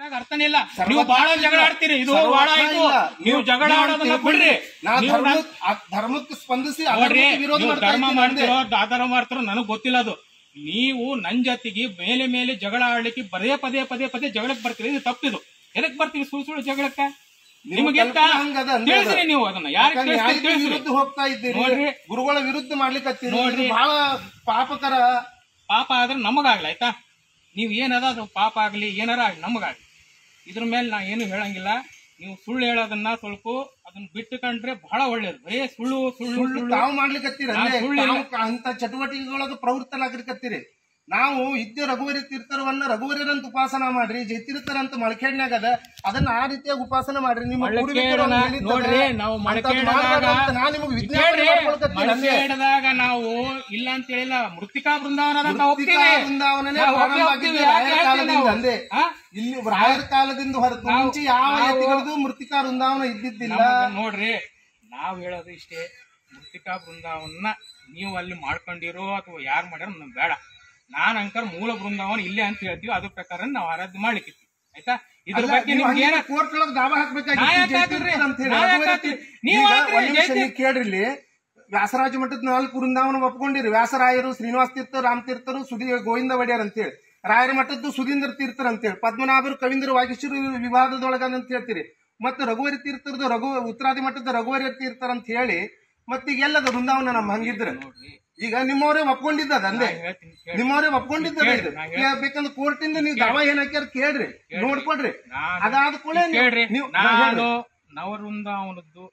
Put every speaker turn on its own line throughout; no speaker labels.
ಅದ್ರಾಗ ಅರ್ಥನೇ ಇಲ್ಲ ನೀವು ಬಹಳ ಜಗಳ ಆಡ್ತೀರಿ ಇದು ಬಹಳ ಇದು ನೀವು ಜಗಳ ಆಡೋದನ್ನ ಬಿಡ್ರಿ
ನಾ
ನೀವು
ಧರ್ಮ
ನನ್-
ಧರ್ಮಕ್ಕೆ ಸ್ಪಂದಿಸಿ
ನೋಡ್ರಿ
ಅಧರ್ಮಕ್ಕೆ ವಿರೋಧ
ನೀವು
ಮಾಡ್ತಾ
ಧರ್ಮ
ಇದ್ದೀನಿ ಅಂದೆ.
ಮಾಡ್ತಿರೋ ಆಧಾರ ಮಾಡ್ತಿರೋ ನನಗ್ ಗೊತ್ತಿಲ್ಲ ಅದು ನೀವು ನನ್ ಜೊತೆಗೆ ಮೇಲೆ ಮೇಲೆ ಜಗಳ ಆಡ್ಲಿಕ್ಕೆ ಪದೇ ಪದೇ ಪದೇ ಪದೇ ಜಗಳಕ್ಕೆ ಬರ್ತೀರಿ ಇದು ತಪ್ಪಿದು ಎದಕ್ ಬರ್ತೀವಿ ಸುಳ್ಳು ಸುಳ್ಳು ಜಗಳಕ್ಕ
ನಿಮ್ಮ
ನಿಮಗೆ
ಕಲ್ಪನೆ ಹಂಗದ ಅಂದೆ ಅದು.
ತಿಳಿಸ್ರಿ ನೀವು ಅದನ್ನ ಯಾರಿಗೆ
ಯಾಕಂದ್ರೆ
ತಿಳಿಸ್ತೀರಿ
ಯಾರಿಗೂ
ತಿಳಿಸ್ರಿ
ವಿರುದ್ಧ ಹೋಗ್ತಾ ಇದ್ದೀರಿ
ನೋಡ್ರಿ.
ಗುರುಗಳ ವಿರುದ್ಧ ಮಾಡ್ಲಿಕ್ಕೆ
ನೋಡ್ರಿ.
ಬಹಳ ಪಾಪಕರ
ಪಾಪ ಆದ್ರೆ ನಮಗಾಗ್ಲಿ ಆಯ್ತಾ ನೀವು ಏನದ ಅದು ಪಾಪ ಆಗ್ಲಿ ಏನಾರ ಆಗ್ಲಿ ನಮಗಾಗ್ಲಿ ಇದ್ರ ಮೇಲೆ ನಾ ಏನು ಹೇಳಂಗಿಲ್ಲ ನೀವು ಸುಳ್ಳು ಹೇಳೋದನ್ನ ಸ್ವಲ್ಪ ಅದನ್ನ ಬಿಟ್ಟುಕೊಂಡ್ರೆ ಬಹಳ ಒಳ್ಳೇದು ಬರೇ ಸುಳ್ಳು ಸುಳ್ಳು
ಸುಳ್ಳು
ಸುಳ್ಳು
ತಾವು ಮಾಡ್ಲಿಕ್ಕತ್ತೀರಿ
ನಾವು
ಅಂದ್ರೆ
ಸುಳ್ಳಿಲ್ಲ.
ತಾವು ಕ- ಅಂತ ಚಟುವಟಿಕೆಗಳೊಳಗೆ ಪ್ರವೃತ್ತಲಾಗಿರ್ಕತ್ತೀರಿ ನಾವು ಇದ್ದ ರಘುವರಿ ತೀರ್ಥರವನ್ನ ರಘುವರಿರಂತ ಉಪಾಸನ ಮಾಡ್ರಿ ಜೈತೀರ್ಥರ ಅಂತ ಮಳಖೇಡ್ನ್ಯಾಗ ಅದ ಅದನ್ನ ಆ ರೀತಿಯಾಗಿ ಉಪಾಸನ ಮಾಡ್ರಿ ನಿಮ್ಮ ಪೂರ್ವಿಕರು
ಮಳಖೇಡನ
ಹಂಗ್ ಹೇಳಿದ್ದಾರೆ.
ನೋಡ್ರಿ ನಾವು
ಅಂಥದ್ದು
ಮಳಖೇಡದಾಗ
ಮಾಡ್ಬೇಡ ಅಂತ ನಾನ್ ನಿಮಗೆ ವಿಜ್ಞಾಪನೆ
ಕೇಳ್ರಿ,
ಮಾಡ್ಕೊಳ್ಕತ್ತೀನಿ ಅಂದೆ.
ಮಳಖೇಡದಾಗ ನಾವು ಇಲ್ಲ ಅಂತ ಹೇಳಿಲ್ಲ ಮೃತ್ತಿಕಾ ಬೃಂದಾವನ ನಾವು
ಮೃತ್ತಿಕಾ
ಹೋಗ್ತೀವಿ
ವೃಂದಾವನನೇ
ನಾವು
ಪ್ರಾರಂಭ
ಹೋಗ್ತೀವಿ,
ಆಗಿದ್ದು
ಯಾಕೆ
ರಾಯರ
ಹೇಳ್ತೀವಿ
ಕಾಲದಿಂದ
ನಾವು?
ಅಂದೆ.
ಆ?
ಇಲ್ಲಿ ರಾಯರ ಕಾಲದಿಂದ ಹೊರತು
ನಾವು-
ಮುಂಚೆ ಯಾವ
ನಾವು-
ಯತಿಗಳದು ಮೃತ್ತಿಕಾ ವೃಂದಾವನ ಇದ್ದಿದ್ದಿಲ್ಲ
ನಮ್ಗೆ ನೋಡ್ರಿ ನಾವ್ ಹೇಳೋದು ಇಷ್ಟೇ ಮೃತ್ತಿಕಾ ಬೃಂದಾವನ್ನ ನೀವು ಅಲ್ಲಿ ಮಾಡ್ಕೊಂಡಿರೋ ಅಥವಾ ಯಾರು ಮಾಡ್ಯಾರ ನಮ್ಗೆ ಬೇಡ ನಾನ್ ಅಂಕರ್ ಮೂಲ ಬೃಂದಾವನ ಇಲ್ಲೇ ಅಂತ ಹೇಳ್ತೀವಿ ಅದ್ರ ಪ್ರಕಾರ ನಾವು ಆರಾಧ್ಯ ಮಾಡ್ಲಿಕ್ಕೆ ಆಯ್ತಾ ಇದ್ರ ಬಗ್ಗೆ ನಿಮ್ಗೆ ಏನ
ಕೋರ್ಟ್ ಒಳಗೆ ದಾವ
ನಾ
ಹಾಕ್ಬೇಕಾಗಿತ್ತು
ಯಾಕ್
ಜೈತೀರ್ಥ
ಹಾಕ್ರಿ?
ಅಂತ ಹೇಳಿ.
ನಾ ಯಾಕ್
ರಘುವರಿ
ಹಾಕ್ರಿ?
ತೀರ್ಥ-
ನೀವ್
ಈಗ
ಹಾಕ್ರಿ,
ಒಂದ್ ನಿಮಿಷ
ಜೈತೀರ್ಥ-
ನೀವು ಕೇಳ್ರಿ ಇಲ್ಲಿ ವ್ಯಾಸರಾಜ ಮಠದ ನಾಲ್ಕು ವೃಂದಾವನ ಒಪ್ಕೊಂಡಿರಿ ವ್ಯಾಸರಾಯರು ಶ್ರೀನಿವಾಸ ತೀರ್ಥ ರಾಮ ತೀರ್ಥರು ಸುದಿ ಗೋವಿಂದ ಒಡೆಯರ್ ಅಂತೇಳಿ ರಾಯರ ಮಠದ್ದು ಸುಧೀಂದ್ರ ತೀರ್ಥರ್ ಅಂತೇಳಿ ಪದ್ಮನಾಭರು ಕವೀಂದ್ರ ವಾಗೀಶ್ವರ ವಿವಾದದೊಳಗ ಅಂತ ಹೇಳ್ತೀರಿ ಮತ್ತೆ ರಘುವರಿ ತೀರ್ಥರದು ರಘು ಉತ್ತರಾದಿ ಮಠದ ರಘುವರಿ ತೀರ್ಥರ್ ಅಂತ ಹೇಳಿ ಮತ್ತೆ ಈಗ ಎಲ್ಲದ ವೃಂದಾವನ ನಮ್ಮ ಹಂಗಿದ್ರೆ
ನೋಡ್ರಿ
ಈಗ ನಿಮ್ಮವರೇ ಒಪ್ಕೊಂಡಿದ್ದದ ಅಂದೆ
ನಾ ಹೇಳ್ತೀನಿ ಕೇಳಿ.
ನಿಮ್ಮವರೇ ಒಪ್ಕೊಂಡಿದ್ದದ ಇದು
ನಾ
ಈಗ ಬೇಕಂದ್ರೆ ಕೋರ್ಟಿಂದ ನೀವು ದಾವ ಏನ್ ಹಾಕ್ಯಾರ ಕೇಳ್ರಿ ನೋಡ್ಕೊಡ್ರಿ
ನಾನು-
ಅದಾದ ಕೂಡಲೇ
ಕೇಳ್ರಿ
ನೀವು
ನಾನು ನವವೃಂದಾವನದ್ದು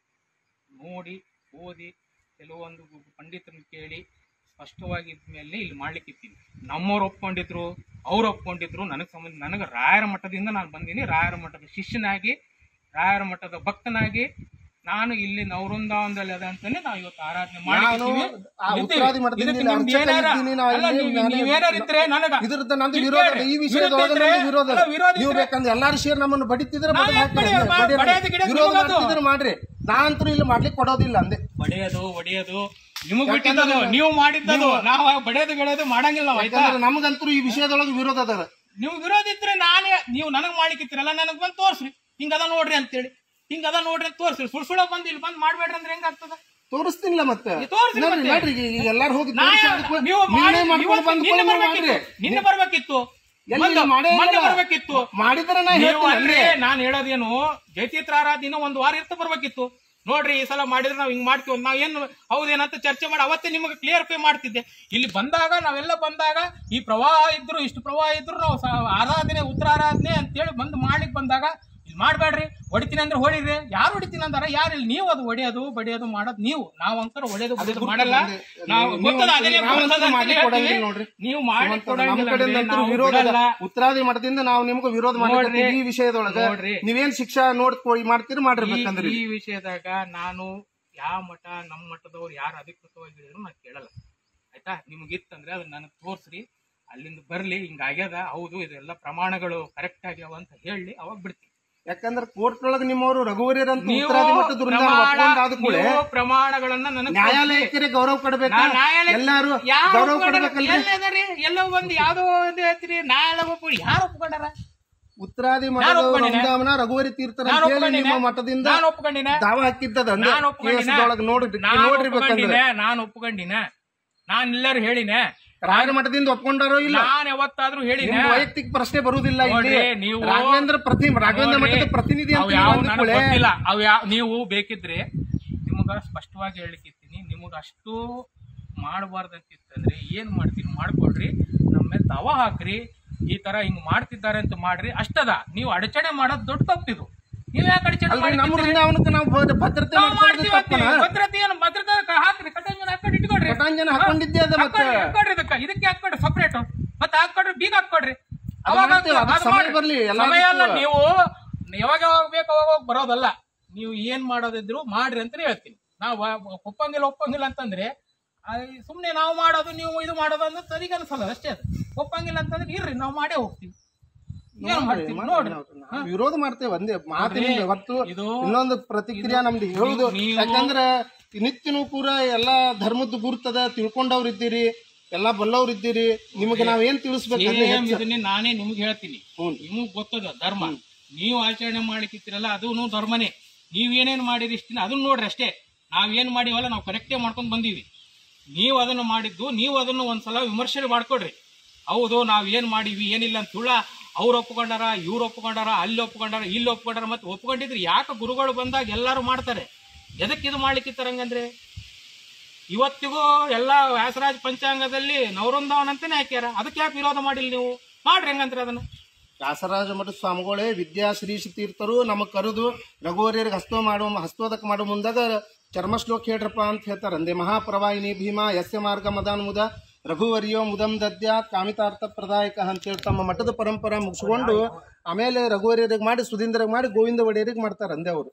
ನೋಡಿ ಓದಿ ಕೆಲವೊಂದು ಪಂಡಿತರನ್ನ ಕೇಳಿ ಸ್ಪಷ್ಟವಾಗಿದ್ದ ಮೇಲೆ ಇಲ್ಲಿ ಮಾಡ್ಲಿಕ್ಕಿತ್ತೀನಿ ನಮ್ಮವ್ರು ಒಪ್ಕೊಂಡಿದ್ರು ಅವ್ರು ಒಪ್ಕೊಂಡಿದ್ರು ನನಗೆ ಸಂಬಂಧ ನನಗೆ ರಾಯರ ಮಠದಿಂದ ನಾನು ಬಂದೀನಿ ರಾಯರ ಮಠದ ಶಿಷ್ಯನಾಗಿ ರಾಯರ ಮಠದ ಭಕ್ತನಾಗಿ ನಾನು ಇಲ್ಲಿ ನವವೃಂದಾವನದಲ್ಲಿ ಅದ ಅಂತಾನೆ ನಾವು ಇವತ್ತು ಆರಾಧನೆ
ನಾನು ಆ ಉತ್ತರಾದಿ ಮಠದಿಂದ ಇಲ್ಲಿ ಅರ್ಚಕ ಇದ್ದೀನಿ, ನಾ ಇಲ್ಲಿ ನಾನೇ-
ನೀವೇನಾರಿದ್ರೆ ನನಗ
ಇದ್ರದ್ದು ನಂದು
ಇಲ್ಲಿ
ವಿರೋಧ
ಕೇಳ್ರಿ.
ಈ ವಿಷಯದೊಳಗೆ
ವಿರೋಧ ಇದ್ರೆ-
ನಂದು ವಿರೋಧ
ಅಲ್ಲ, ವಿರೋಧ
ನೀವು
ಇದ್ರೆ-
ಬೇಕಂದ್ರೆ ಎಲ್ಲಾರು ಸೇರಿ ನಮ್ಮನ್ನು ಬಡಿತಿದ್ರೆ
ನಾವ್
ಬಡಿದು
ಯಾಕ್
ಹಾಕ್ರಿ.
ಬಡಿಯೋದು?
ಬಡಿಯೋದು.
ಬಡಿಯೋದು ಗಿಡಿಯೋದು
ವಿರೋಧ
ನಿಮ್ಮದು.
ಮಾಡ್ತಿದ್ರೆ ಮಾಡ್ರಿ ನಾನಂತೂ ಇಲ್ಲಿ ಮಾಡ್ಲಿಕ್ಕೆ ಕೊಡೋದಿಲ್ಲ ಅಂದೆ
ಬಡಿಯೋದು ಒಡೆಯೋದು ನಿಮಗ್ ಬಿಟ್ಟಿದ್ದದು ನೀವು ಮಾಡಿದ್ದದು ನಾವು ಬಡಿಯೋದು ಗಿಡೋದು ಮಾಡಂಗಿಲ್ಲ ನಾವು ಆಯ್ತಾ
ಯಾಕಂದ್ರೆ ನಮಗಂತೂ ಈ ವಿಷಯದೊಳಗೆ ವಿರೋಧ ಅದ
ನೀವು ವಿರೋಧ ಇದ್ರೆ ನಾನೇ ನೀವು ನನಗ್ ಮಾಡ್ಲಿಕ್ಕಿತ್ತಿರಲ್ಲ ನನಗ್ ಬಂದು ತೋರ್ಸ್ರಿ ಹಿಂಗದ ನೋಡ್ರಿ ಅಂತೇಳಿ ಹಿಂಗದ ನೋಡ್ರಿ ಅಂತ ತೋರ್ಸ್ರಿ ಸುಳ್ ಸುಳ ಬಂದು ಇಲ್ಲಿ ಬಂದು ಮಾಡ್ಬೇಡ್ರಿ ಅಂದ್ರೆ ಹೆಂಗಾಗ್ತದ
ತೋರಿಸ್ತೀನಿಲ್ಲ ಮತ್ತೆ
ಈ ತೋರ್ಸ್ರಿ
ನೋಡ್ರಿ
ಮತ್ತೆ.
ನೋಡ್ರಿ ಈಗ ಎಲ್ಲಾರು ಹೋಗಿ
ನಾ
ತೋರಿಸಿ ಅದಕ್ಕೆ
ನೀವು
ನೀವೇ
ಮಾಡಿ-
ಮಾಡ್ಕೊಂಡು
ಇವತ್ತು
ಬಂದು
ನಿನ್ನೆ
ಕೊಡು
ಬರ್ಬೇಕಿತ್ತು
ಮಾಡ್ರಿ.
ನಿನ್ನೆ ಬರ್ಬೇಕಿತ್ತು
ಎಲ್ಲಿ
ಮೊನ್ನೆ-
ಮಾಡೇ
ಮೊನ್ನೆ
ಇಲ್ಲ.
ಬರ್ಬೇಕಿತ್ತು
ಮಾಡಿದ್ರೆ ನಾ
ನೀವು
ಹೇಳ್ತೀನಿ
ಅಲ್ರಿ
ಅಲ್ರಿ.
ನಾನ್ ಹೇಳೋದೇನು ಜಯತೀರ್ಥ ಆರಾಧನೆ ಒಂದು ವಾರ ಇರ್ತ ಬರ್ಬೇಕಿತ್ತು ನೋಡ್ರಿ ಈ ಸಲ ಮಾಡಿದ್ರೆ ನಾವ್ ಹಿಂಗ್ ಮಾಡ್ತೀವಿ ನಾವ್ ಏನು ಹೌದೇನಂತ ಚರ್ಚೆ ಮಾಡಿ ಅವತ್ತೇ ನಿಮಗೆ ಕ್ಲಿಯರ್ ಪೇ ಮಾಡ್ತಿದ್ದೆ ಇಲ್ಲಿ ಬಂದಾಗ ನಾವೆಲ್ಲ ಬಂದಾಗ ಈ ಪ್ರವಾಹ ಇದ್ರು ಇಷ್ಟು ಪ್ರವಾಹ ಇದ್ರು ನಾವು ಸ- ಆರಾಧನೆ ಉತ್ತರ ಆರಾಧನೆ ಅಂತೇಳಿ ಬಂದು ಮಾಡ್ಲಿಕ್ಕೆ ಬಂದಾಗ ಇಲ್ಲಿ ಮಾಡ್ಬೇಡ್ರಿ ಹೊಡಿತೀನಿ ಅಂದ್ರೆ ಹೊಡಿರಿ ಯಾರು ಹೊಡಿತೀನಿ ಅಂದಾರ ಯಾರು ಇಲ್ಲಿ ನೀವು ಅದು ಹೊಡಿಯೋದು ಬಡಿಯೋದು ಮಾಡೋದು ನೀವು ನಾವು ಅಂಕರ ಹೊಡೆಯೋದು ಬಡಿಯೋದು ಮಾಡಲ್ಲ ನಾವು
ನೀವು-
ಗೊತ್ತದ ಅದೇ
ನೀವು
ಗೊತ್ತದ
ನಾವಂತೂ
ಅಂತ
ಮಾಡ್ಲಿಕ್ಕೆ
ಹೇಳ್ತೀವಿ.
ಕೊಡಂಗಿಲ್ಲ ನೋಡ್ರಿ.
ನೀವು ಮಾಡಿ
ನಮ್ಮ
ಕೊಡಂಗಿಲ್ಲ
ಕಡೆಯಿಂದ
ಅಂದ್ರೆ
ಅಂತೂ
ನಾವು
ವಿರೋಧ ಅದ.
ಬಿಡಲ್ಲ.
ಉತ್ತರಾದಿ ಮಠದಿಂದ ನಾವು ನಿಮ್ಗೆ ವಿರೋಧ ಮಾಡಿ ಈ ವಿಷಯದೊಳಗೆ
ನೋಡ್ರಿ.
ನೀವೇನ್ ಶಿಕ್ಷಾ ನೋಡ್ಕೊಳಿ ಮಾಡ್ತೀರಿ ಮಾಡ್ರಿ
ಈ-
ಬೇಕಂದ್ರಿ
ಈ ವಿಷಯದಾಗ ನಾನು ಯಾವ ಮಠ ನಮ್ಮ ಮಠದವ್ರು ಯಾರು ಅಧಿಕೃತವಾಗಿ ಹೇಳಿದ್ರು ನಾನು ಕೇಳಲ್ಲ ಆಯ್ತಾ ನಿಮ್ಗಿತ್ತಂದ್ರೆ ಅದನ್ನ ನನಗೆ ತೋರ್ಸ್ರಿ ಅಲ್ಲಿಂದ ಬರ್ಲಿ ಹಿಂಗ ಆಗ್ಯದ ಹೌದು ಇದೆಲ್ಲ ಪ್ರಮಾಣಗಳು ಕರೆಕ್ಟ್ ಆಗ್ಯಾವ ಅಂತ ಹೇಳಿ ಅವಾಗ ಬಿಡ್ತೀನಿ
ಯಾಕಂದ್ರೆ ಕೋರ್ಟ್ ಒಳಗೆ ನಿಮ್ಮವರು ರಘುವರಿಯರಂತ
ನೀವು
ಉತ್ತರಾದಿ ಮಠದ ವೃಂದಾವನ
ಪ್ರಮಾಣ
ಒಪ್ಕೊಂಡಾದ ಕೂಡ
ನೀವು ಪ್ರಮಾಣಗಳನ್ನ ನನಗೆ
ನ್ಯಾಯಾಲಯಕ್ಕೆ ಗೌರವ ಕೊಡ್ಬೇಕು
ನಾ ನ್ಯಾಯಾಲಯ
ಎಲ್ಲಾರು
ಯಾರು
ಗೌರವ
ಒಪ್ಕೊಂಡಾರ?
ಕೊಡ್ಬೇಕಲ್ರಿ
ಎಲ್ಲದರಿ ಎಲ್ಲೋ ಒಂದು ಯಾವ್ದೋ ಒಂದು ಹೇಳ್ತೀರಿ ನ್ಯಾಯಾಲಯ ಒಪ್ಕೊಂಡು ಯಾರು ಒಪ್ಕೊಂಡಾರ
ಉತ್ತರಾದಿ
ನಾನು
ಮಠದ
ಒಪ್ಕೊಂಡಿನಿ.
ವೃಂದಾವನ ರಘುವರಿ ತೀರ್ಥರ
ನಾನು
ಅಂತ ಹೇಳಿ
ಒಪ್ಕೊಂಡಿನಿ.
ನಿಮ್ಮ ಮಠದಿಂದ
ನಾನು ಒಪ್ಕೊಂಡಿನ
ದಾವ ಹಾಕಿದ್ದದ
ನಾನು ಒಪ್ಕೊಂಡಿನ
ಕೇಸದೊಳಗೆ ನೋಡ್ರಿ
ನಾನು
ನೋಡ್ರಿ ಬೇಕಂದ್ರೆ
ಒಪ್ಕೊಂಡಿನ ನಾನು ಒಪ್ಕೊಂಡಿನ ನಾನ್ ಎಲ್ಲರೂ ಹೇಳಿನ
ರಾಜ ಮಠದಿಂದ ಒಪ್ಕೊಂಡಾರೋ ಇಲ್ಲ
ನಾನ್ ಯಾವತ್ತಾದ್ರೂ ಹೇಳಿನ
ನಿಮ್ ವೈಯಕ್ತಿಕ ಪ್ರಶ್ನೆ ಬರುವುದಿಲ್ಲ ಇಲ್ಲಿ
ನೋಡ್ರಿ, ನೀವು-
ರಾಘವೇಂದ್ರ ಪ್ರತಿ ರಾಘವೇಂದ್ರ
ನೋಡ್ರಿ,
ಮಠದ ಪ್ರತಿನಿಧಿ
ಅವ್
ಅಂತ
ಯಾವ
ನೀವು
ನನಗ್
ಅಂದ್ಕೂಡ್ಲೆ,
ಗೊತ್ತಿಲ್ಲ ಅವ್ ಯಾವ ನೀವು ಬೇಕಿದ್ರೆ ನಿಮಗ ಸ್ಪಷ್ಟವಾಗಿ ಹೇಳಲಿಕ್ಕಿರ್ತೀನಿ ನಿಮಗ ಅಷ್ಟು ಮಾಡಬಾರ್ದಂತಿತ್ತಂದ್ರೆ ಏನ್ ಮಾಡ್ತೀನಿ ಮಾಡ್ಕೊಡ್ರಿ ನಮ್ಮ ಮೇಲೆ ತವ ಹಾಕ್ರಿ ಈ ತರ ಹಿಂಗ್ ಮಾಡ್ತಿದ್ದಾರೆ ಅಂತ ಮಾಡ್ರಿ ಅಷ್ಟದ ನೀವು ಅಡಚಣೆ ಮಾಡೋದ್ ದೊಡ್ಡ ತಪ್ಪಿದು ನೀವ್ ಯಾಕೆ ಅಡಚಣೆ
ಅಲ್ರಿ ನಮ್ಮ
ಮಾಡ್ತಿದ್ದೀರಿ?
ವೃಂದಾವನಕ್ಕೆ ನಾವು ಭದ್ರ- ಭದ್ರತೆ
ನಾವ್
ಮಾಡ್ಕೊಳ್ಳೋದು
ಮಾಡ್ತೀವಿ
ತಪ್ಪನ
ಅಂತೀವಿ. ಭದ್ರತೆ ಏನು ಭದ್ರತೆ ಹಾಕ್ರಿ ಕಟ್ಟಂಜನ ಹಾಕೊಂಡು ಇಟ್ಕೊಡ್ರಿ
ಕಟಾಂಜನ ಹಾಕೊಂಡಿದ್ದೆ ಅದ ಮತ್ತೆ
ಹಾಕ್ಕೊಡ್ರಿ, ಹಾಕ್ಕೊಡ್ರಿ ಇದಕ್ಕ ಇದಕ್ಕೆ ಹಾಕೊಡ್ರಿ ಸಪ್ರೇಟ್ ಮತ್ತೆ ಹಾಕೊಡ್ರಿ ಬೀಗ ಹಾಕೊಡ್ರಿ
ಅದು
ಅವಾಗ
ಮಾಡ್ತೀವಿ, ಅದಕ್ಕೆ
ಅದು
ಸಮಯ
ಮಾಡ್ರಿ.
ಬರ್ಲಿ, ಎಲ್ಲದಕ್ಕೂ.
ಸಮಯ ಅಲ್ಲ ನೀವು ಯಾವಾಗ ಯಾವಾಗ ಬೇಕು ಅವಾಗ ಅವಾಗ ಬರೋದಲ್ಲ ನೀವು ಏನ್ ಮಾಡೋದಿದ್ರು ಮಾಡ್ರಿ ಅಂತ ಹೇಳ್ತೀನಿ ನಾವು ಒಪ್ಪಂಗಿಲ್ಲ ಒಪ್ಪಂಗಿಲ್ಲ ಅಂತಂದ್ರೆ ಆ, ಸುಮ್ನೆ ನಾವು ಮಾಡೋದು ನೀವು ಇದು ಮಾಡೋದು ಅಂದ್ರೆ ಸರಿಗೆ ಅನ್ಸಲ್ಲ ಅಷ್ಟೇ ಅದು ಒಪ್ಪಂಗಿಲ್ಲ ಅಂತಂದ್ರೆ ಇರ್ರಿ ನಾವು ಮಾಡೇ ಹೋಗ್ತೀವಿ ಏನ್ ಮಾಡ್ತೀವಿ ನೋಡ್ರಿ
ನಾವು ವಿರೋಧ ಮಾಡ್ತೇವೆ ಒಂದೇ ಮಾತಿನ
ನೋಡ್ರಿ,
ಹೊತ್ತು
ಇದು
ಇನ್ನೊಂದು ಪ್ರತಿಕ್ರಿಯೆ ನಮ್ದು ಹೇಳುದು
ನೀವು-
ಯಾಕಂದ್ರೆ ನಿತ್ಯನೂ ಕೂಡ ಎಲ್ಲಾ ಧರ್ಮದ ಗುರ್ತದ ತಿಳ್ಕೊಂಡವ್ರು ಇದ್ದೀರಿ ಎಲ್ಲಾ ಬಲ್ಲವ್ರು ಇದ್ದೀರಿ ನಿಮಗೆ ನಾವ್ ಏನ್ ತಿಳಿಸ್ಬೇಕು ಅದ್ನ
ಸೇಮ್
ಹೆಚ್ಚು.
ಇದನ್ನೇ ನಾನೇ ನಿಮ್ಗೆ ಹೇಳ್ತೀನಿ
ಹ್ಞೂ
ನಿಮಗ್ ಗೊತ್ತದ ಧರ್ಮ ನೀವು ಆಚರಣೆ ಮಾಡ್ಲಿಕ್ಕಿತ್ತಿರಲ್ಲ ಅದೂ ಧರ್ಮನೇ ನೀವೇನೇನ್ ಮಾಡಿರಿ ಇಷ್ಟಿನ ಅದನ್ನ ನೋಡ್ರಿ ಅಷ್ಟೇ ನಾವೇನ್ ಮಾಡಿವಲ್ಲ ನಾವು ಕರೆಕ್ಟೇ ಮಾಡ್ಕೊಂಡ್ ಬಂದೀವಿ ನೀವು ಅದನ್ನು ಮಾಡಿದ್ದು ನೀವು ಅದನ್ನು ಒಂದ್ಸಲ ವಿಮರ್ಶೆ ಮಾಡ್ಕೊಡ್ರಿ ಹೌದು ನಾವ್ ಏನ್ ಮಾಡೀವಿ ಏನಿಲ್ಲ ಅಂತ ತುಳ ಅವ್ರು ಒಪ್ಕೊಂಡಾರ ಇವ್ರು ಒಪ್ಕೊಂಡಾರ ಅಲ್ಲಿ ಒಪ್ಕೊಂಡಾರ ಇಲ್ಲಿ ಒಪ್ಕೊಂಡಾರ ಮತ್ತೆ ಒಪ್ಕೊಂಡಿದ್ರೆ ಯಾಕೆ ಗುರುಗಳು ಬಂದಾಗ ಎಲ್ಲರೂ ಮಾಡ್ತಾರೆ ಎದಕ್ಕೆ ಇದು ಮಾಡ್ಲಿಕ್ಕಿತ್ತಾರಂಗಂದ್ರೆ ಇವತ್ತಿಗೂ ಎಲ್ಲ ವ್ಯಾಸರಾಜ ಪಂಚಾಂಗದಲ್ಲಿ ನವೃಂದಾವನ್ ಅಂತಾನೆ ಹಾಕ್ಯಾರ ಅದಕ್ಕೆ ಯಾಕೆ ವಿರೋಧ ಮಾಡಿಲ್ಲ ನೀವು ಮಾಡ್ರಿ ಹೆಂಗಂದ್ರೆ ಅದನ್ನ
ವ್ಯಾಸರಾಜ ಮಠದ ಸ್ವಾಮಿಗಳೇ ವಿದ್ಯಾ ಶ್ರೀಶ ತೀರ್ಥರು ನಮಗ್ ಕರೆದು ರಘುವರ್ಯರಿಗೆ ಹಸ್ತ ಮಾಡುವ ಹಸ್ತೋದಕ ಮಾಡೋ ಮುಂದಾಗ ಚರ್ಮ ಶ್ಲೋಕ ಹೇಳ್ರಪ್ಪ ಅಂತ ಹೇಳ್ತಾರೆ ಅಂದೆ ಮಹಾಪ್ರವಾಹಿನಿ ಭೀಮ ಯಸ್ಯ ಮಾರ್ಗ ಮದಾನ್ ಮುದ ರಘುವರ್ಯೋ ಮುದಂ ದದ್ಯಾತ್ ಕಾಮಿತಾರ್ಥ ಪ್ರದಾಯಕ ಅಂತೇಳಿ ತಮ್ಮ ಮಠದ ಪರಂಪರೆ ಮುಗಿಸ್ಕೊಂಡು ಆಮೇಲೆ ರಘುವರ್ಯರಿಗೆ ಮಾಡಿ ಸುಧೀಂದ್ರಿಗೆ ಮಾಡಿ ಗೋವಿಂದ ಒಡೆಯರಿಗೆ ಮಾಡ್ತಾರೆ ಅಂದೆ ಅವರು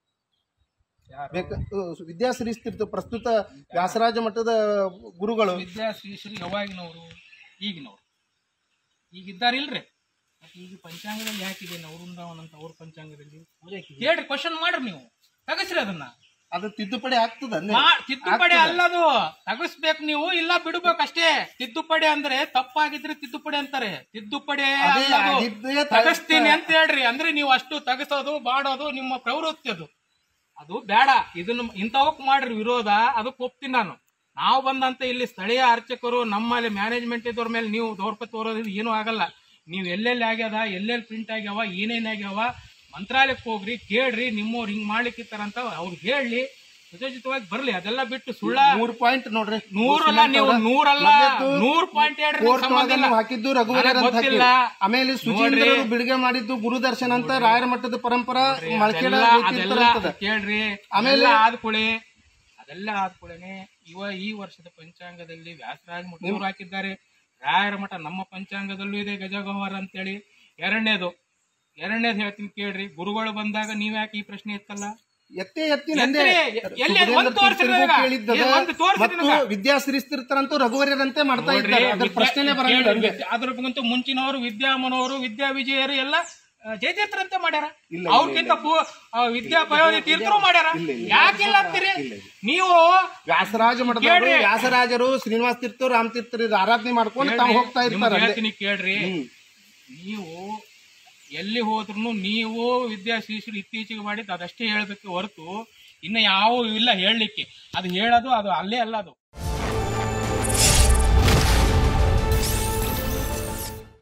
ಬೇಕ ವಿದ್ಯಾಶ್ರೀ ತೀರ್ಥ ಪ್ರಸ್ತುತ ವ್ಯಾಸರಾಜ ಮಠದ ಗುರುಗಳು
ವಿದ್ಯಾ ಶ್ರೀಶ್ರೀ ಯಾವಾಗಿನವರು ಈಗಿನವರು ಈಗ ಇದ್ದಾರಿಲ್ರಿ ಮತ್ತೆ ಈಗ ಪಂಚಾಂಗದಲ್ಲಿ ಯಾಕಿದೆ ನವೃಂದಾವನ್ ಅಂತ ಅವ್ರ ಪಂಚಾಂಗದಲ್ಲಿ ಹೇಳ್ರಿ ಕ್ವಶನ್ ಮಾಡ್ರಿ ನೀವು ತಗಸ್ರಿ ಅದನ್ನ
ಅದು ತಿದ್ದುಪಡಿ ಆಗ್ತದ ಅಂದೆ
ಮಾ- ತಿದ್ದುಪಡಿ ಅಲ್ಲದು ತಗಸ್ಬೇಕು ನೀವು ಇಲ್ಲ ಬಿಡ್ಬೇಕು ಅಷ್ಟೇ ತಿದ್ದುಪಡಿ ಅಂದ್ರೆ ತಪ್ಪಾಗಿದ್ರೆ ತಿದ್ದುಪಡಿ ಅಂತಾರೆ ತಿದ್ದುಪಡಿ
ಅದೇ
ಅಲ್ಲದು.
ಆಗಿದ್ದೇ ತ-
ತಗಸ್ತೀನಿ ಅಂತ ಹೇಳ್ರಿ ಅಂದ್ರೆ ನೀವು ಅಷ್ಟು ತಗಸೋದು ಬಾಡೋದು ನಿಮ್ಮ ಪ್ರವೃತ್ತಿ ಅದು ಅದು ಬೇಡ ಇದನ್ನ ಇಂಥವಕ್ ಮಾಡ್ರಿ ವಿರೋಧ ಅದಕ್ಕೆ ಒಪ್ತೀನಿ ನಾನು ನಾವು ಬಂದಂತ ಇಲ್ಲಿ ಸ್ಥಳೀಯ ಅರ್ಚಕರು ನಮ್ಮಲ್ಲಿ ಮ್ಯಾನೇಜ್ಮೆಂಟ್ ಇದ್ದವ್ರ ಮೇಲೆ ನೀವು ದೌರ್ಪ ತೋರೋದು ಏನೂ ಆಗಲ್ಲ ನೀವು ಎಲ್ಲೆಲ್ಲಿ ಆಗ್ಯದ ಎಲ್ಲೆಲ್ಲಿ ಪ್ರಿಂಟ್ ಆಗ್ಯಾವ ಏನೇನ್ ಆಗ್ಯಾವ ಮಂತ್ರಾಲಯಕ್ಕೆ ಹೋಗ್ರಿ ಕೇಳ್ರಿ ನಿಮ್ಮವ್ರು ಹಿಂಗ್ ಮಾಡ್ಲಿಕ್ಕಿತ್ತಾರಂತ ಅವ್ರಿಗೆ ಹೇಳಿ ಸುಜೋಜಿತವಾಗಿ ಬರ್ಲಿ ಅದೆಲ್ಲ ಬಿಟ್ಟು ಸುಳ್ಳ
ಮೂರ್ ಪಾಯಿಂಟ್ ನೋಡ್ರಿ
ನೂರಲ್ಲ ನೀವು ನೂರಲ್ಲ ನೂರ್ ಪಾಯಿಂಟ್ ಹೇಳ್ರಿ ನಿಮ್ಗ್
ಕೋರ್ಟ್
ಸಂಬಂಧ ಇಲ್ಲ.
ನೀವು ಹಾಕಿದ್ದು ರಘುವೀರ
ನನಗ್
ಅಂತ
ಗೊತ್ತಿಲ್ಲ.
ಹಾಕಿದ್ದು. ಆಮೇಲೆ ಸುಚೀಂದ್ರರು ಬಿಡುಗೆ ಮಾಡಿದ್ದು ಗುರುದರ್ಶನ ಅಂತ ರಾಯರ ಮಠದ ಪರಂಪರಾ ಮಳಕೇಡ
ಅದೆಲ್ಲ
ತೀರ್ಥರ
ಅದೆಲ್ಲ
ಅಂತದ.
ಕೇಳ್ರಿ
ಆಮೇಲೆ-
ಆಮೇಲೆ ಆದ್ಕೂಳೆ ಅದೆಲ್ಲ ಆದ್ಕೂಳೆನೆ ಇವ ಈ ವರ್ಷದ ಪಂಚಾಂಗದಲ್ಲಿ ವ್ಯಾಸರಾಜ ಮಠದವರು ಹಾಕಿದ್ದಾರೆ ರಾಯರ ಮಠ ನಮ್ಮ ಪಂಚಾಂಗದಲ್ಲೂ ಇದೆ ಗಜಗಹ್ವರ ಅಂತೇಳಿ ಎರಡನೇದು ಎರಡನೇದು ಹೇಳ್ತೀನಿ ಕೇಳ್ರಿ ಗುರುಗಳು ಬಂದಾಗ ನೀವ್ ಯಾಕೆ ಈ ಪ್ರಶ್ನೆ ಎತ್ತಲ್ಲ
ಎತ್ತೇ ಎತ್ತಿ ನಂದೇ
ಎತ್ತಿ, ಎಲ್ಲಿ?
ಸುಬುಧೇಂದ್ರ
ಒಂದ್ ತೋರ್ಸಿ
ತೀರ್ಥರಿಗೂ
ನನಗ.
ಕೇಳಿದ್ದದ.
ಏ, ಒಂದ್ ತೋರ್ಸಿ
ಮತ್ತು
ನನಗ.
ವಿದ್ಯಾಶ್ರೀ ತೀರ್ಥರಂತೂ ರಘುವರ್ಯರಂತೆ ಮಾಡ್ತಾ
ನೋಡ್ರಿ,
ಇದ್ದಾರೆ ಅದ್ರ
ವಿದ್ಯಾ-
ಪ್ರಶ್ನೆನೇ ಬರಂಗಿಲ್ಲ
ಕೇಳ್ರಿ,
ಹಂಗೆ.
ವಿದ್ಯಾ- ಅದ್ರಕ್ಕಿಂತ ಮುಂಚಿನವರು ವಿದ್ಯಾಮನವರು ವಿದ್ಯಾ ವಿಜಯರು ಎಲ್ಲ ಆ, ಜಯತೀರ್ಥರಂತೆ ಮಾಡ್ಯಾರ
ಇಲ್ಲ,
ಅವ್ರಕ್ಕಿಂತ ಪೂ- ಆ, ವಿದ್ಯಾ ಪಯೋಧಿ ತೀರ್ಥರು ಮಾಡ್ಯಾರ ಯಾಕಿಲ್ಲ ಅಂತೀರಿ ನೀವು
ವ್ಯಾಸರಾಜ ಮಠದವರು
ಕೇಳ್ರಿ.
ವ್ಯಾಸರಾಜರು ಶ್ರೀನಿವಾಸ ತೀರ್ಥರು ರಾಮ ತೀರ್ಥರು ಇದು ಆರಾಧನೆ ಮಾಡ್ಕೊಂಡು ತಾವು ಹೋಗ್ತಾ
ನಿಮ್ಗೆ
ಇರ್ತಾರೆ ಅಲ್ಲೇ.
ಹೇಳ್ತೀನಿ ಕೇಳ್ರಿ
ಹ್ಮ್.
ನೀವು ಎಲ್ಲಿ ಹೋದ್ರು ನೀವು ವಿದ್ಯಾ ಶ್ರೀಶ್ರೀ ಇತ್ತೀಚೆಗೆ ಮಾಡಿದ್ದು ಅದಷ್ಟೇ ಹೇಳ್ಬೇಕು ಹೊರತು ಇನ್ನು ಯಾವ ಇಲ್ಲ ಹೇಳಲಿಕ್ಕೆ ಅದು ಹೇಳೋದು ಅದು ಅಲ್ಲೇ ಅಲ್ಲ ಅದು